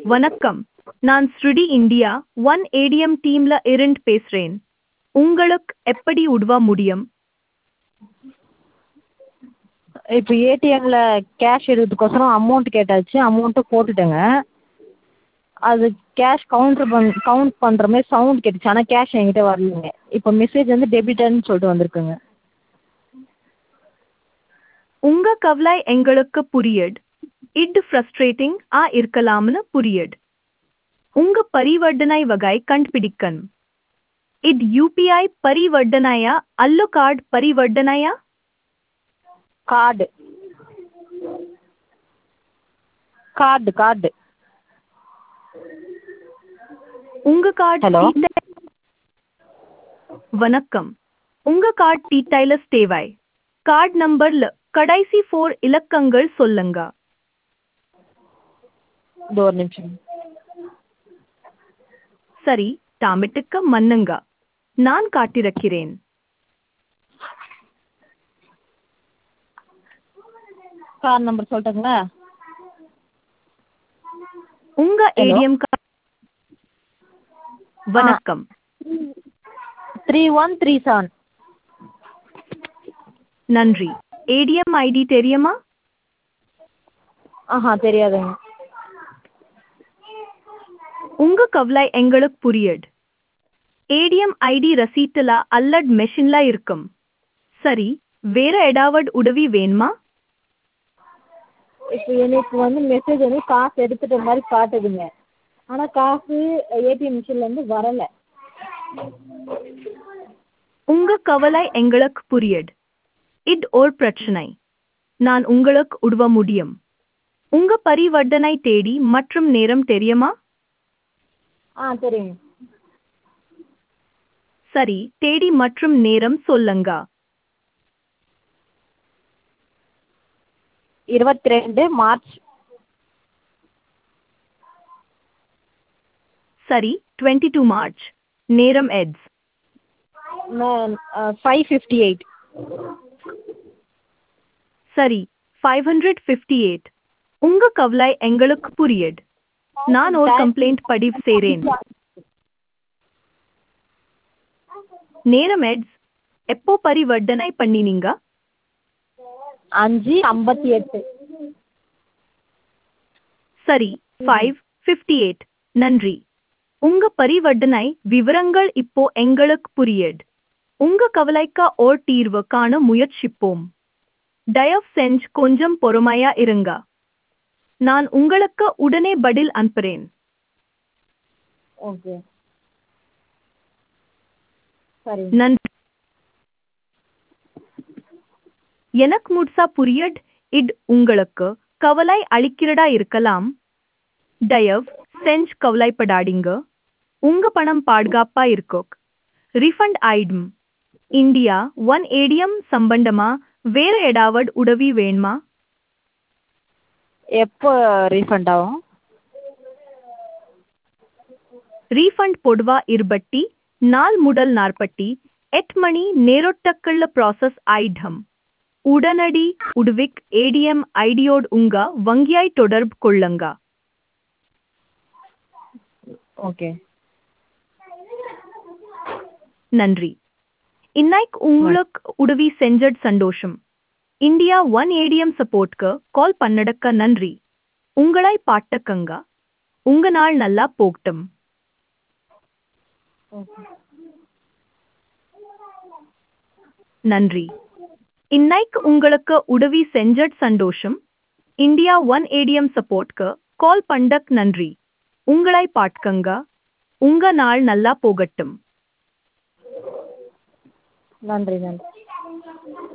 வணக்கம் நான் ஸ்ருடி இந்தியா ஒன் ஏடிஎம் டீம்ல இருந்து பேசுறேன் உங்களுக்கு எப்படி உதவ முடியும் இப்போ ஏடிஎம்மில் கேஷ் எடுக்கிறதுக்கோசரம் அமௌண்ட் கேட்டாச்சு அமௌண்ட்டும் போட்டுட்டேங்க அது கேஷ் கவுண்ட்ரு பண் கவுண்ட் பண்ணுற மாதிரி சவுண்ட் கேட்டுச்சு ஆனால் கேஷ் என்கிட்ட வரலைங்க இப்போ மெசேஜ் வந்து டெபிட்டட்னு சொல்லிட்டு வந்திருக்குங்க உங்க கவலை எங்களுக்கு புரியுது இது ஃப்ரஸ்ட்ரேட்டிங் ஆ இருக்கலாம்னு புரியுது உங்க பரிவர்த்தனை வகை கண்டுபிடிக்கணும் இது யூபிஐ பரிவர்த்தனையா அல்லு கார்டு பரிவர்த்தனையா கார்டு கார்டு கார்டு உங்க கார்டு Hello. வணக்கம் உங்க கார்டு டீடைலஸ் தேவை கார்டு நம்பர்ல கடைசி ஃபோர் இலக்கங்கள் சொல்லுங்க இது ஒரு நிமிஷம் சரி தாமிட்டுக்க மன்னுங்க நான் காட்டிருக்கிறேன் கார்டு நம்பர் சொல்லட்டுங்களா உங்க Hello. ஏடிஎம் கார்டு வணக்கம் த்ரீ ஒன் த்ரீ செவன் நன்றி ஏடிஎம் ஐடி தெரியுமா ஆஹா தெரியாதுங்க உங்க கவலை எங்களுக்கு புரியுது ஏடிஎம் ஐடி ரசீட்டுல அல்லட் மெஷின்ல இருக்கும் சரி வேற ஏதாவது உதவி வேணுமா இப்போ எனக்கு வந்து மெசேஜ் வந்து காசு எடுத்துட்ட மாதிரி காட்டுதுங்க ஆனால் காசு ஏடிஎம் மிஷின்லேருந்து வரலை உங்க கவலை எங்களுக்கு புரியுது இது ஒரு பிரச்சனை நான் உங்களுக்கு உதவ முடியும் உங்க பரிவர்த்தனை தேடி மற்றும் நேரம் தெரியுமா ஆ சரிங்க சரி தேடி மற்றும் நேரம் சொல்லுங்க இருபத்தி ரெண்டு மார்ச் சரி டுவெண்ட்டி டூ மார்ச் நேரம் எட்ஸ் ஃபைவ் ஃபிஃப்டி எயிட் சரி ஃபைவ் ஹண்ட்ரட் ஃபிஃப்டி எயிட் உங்க கவலை எங்களுக்கு புரியுது நான் ஒரு கம்ப்ளைண்ட் பதிவு செய்றேன் நேரம் எட்ஸ் எப்போ பரிவர்த்தனை பண்ணினீங்க அஞ்சு ஐம்பத்தி எட்டு சரி ஃபைவ் ஃபிஃப்டி எயிட் நன்றி உங்க பரிவர்த்தனை விவரங்கள் இப்போ எங்களுக்கு புரியுது உங்க கவலைக்கு ஓர் தீர்வு காண முயற்சிப்போம் தயவு செஞ்சு கொஞ்சம் பொறுமையா இருங்க நான் உங்களுக்கு உடனே பதில் அனுப்புறேன் ஓகே சரி நன்றி எனக்கு முழுசா புரியுது இது உங்களுக்கு கவலை அளிக்கிறதா இருக்கலாம் தயவு செஞ்சு கவலைப்படாதீங்க உங்க பணம் பாதுகாப்பா இருக்கும் ரிஃபண்ட் ஆயிடும் இந்தியா ஒன் ஏடிஎம் சம்பந்தமா வேற ஏதாவது உதவி வேணுமா எப்போ ரீஃபண்ட் ஆகும் ரீஃபண்ட் பொதுவா இருபட்டி நாள் முதல் நாற்பட்டி எட்டு மணி நேரொட்டக்குள்ள ப்ராசஸ் ஆயிடும் உடனடி உடுவிக் ஏடிஎம் ஐடியோடு உங்க வங்கியாய் தொடர்பு கொள்ளுங்க ஓகே நன்றி இன்னைக்கு உங்களுக்கு உதவி செஞ்சது சந்தோஷம் இந்தியா ஒன் ஏடிஎம் சப்போர்ட்க்கு கால் பண்ணடக்க நன்றி உங்களை பாட்டக்கங்க உங்க நாள் நல்லா போகட்டும் ஓகே நன்றி இன்னைக்கு உங்களுக்கு உதவி செஞ்சது சந்தோஷம் இந்தியா ஒன் ஏடிஎம் சப்போர்ட்க்கு கால் பண்ணக் நன்றி உங்களை பாட்கங்க உங்க நாள் நல்லா போகட்டும் நன்றி நன்றி